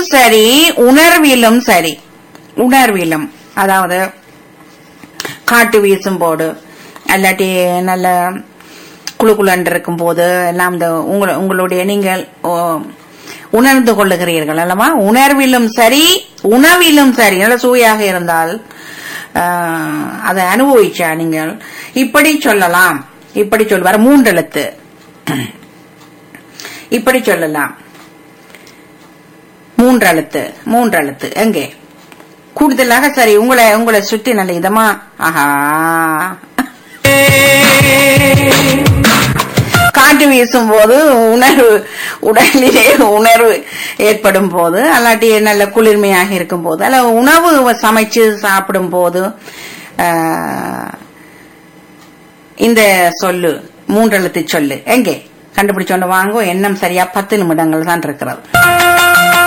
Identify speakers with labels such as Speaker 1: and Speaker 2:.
Speaker 1: சரி உணர்விலும் சரி உணர்விலும் அதாவது காட்டு வீசும் போது அல்லாட்டி நல்ல குளு குளன்று இருக்கும் போது எல்லாம் இந்த உங்கள- உங்களுடைய நீங்கள் ஓ, உணர்ந்து கொள்ளுகிறீர்கள் அல்லவா உணர்விலும் சரி உணவிலும் சரி நல்ல சுவையாக இருந்தால் ஆஹ், அதை அனுபவிச்சா நீங்கள் இப்படி சொல்லலாம் இப்படி சொல்வார் மூன்றெழுத்து இப்படி சொல்லலாம் மூன்றெழுத்து மூன்றெழுத்து எங்கே கூடுதலாக சரி உங்களை உங்களை சுற்றி நல்ல இதமா ஆஹா காற்று வீசும் போது உணர்வு உடலிலே உணர்வு ஏற்படும் போது அல்லாட்டி நல்ல குளிர்மையாக இருக்கும் போது அல்ல உணவு சமைச்சு சாப்பிடும் போது ஆஹ், இந்த சொல்லு மூன்றெழுத்து சொல்லு எங்கே கண்டுபிடிச்சோண்டு வாங்கோ எண்ணம் சரியா பத்து நிமிடங்கள் தான் இருக்கிறது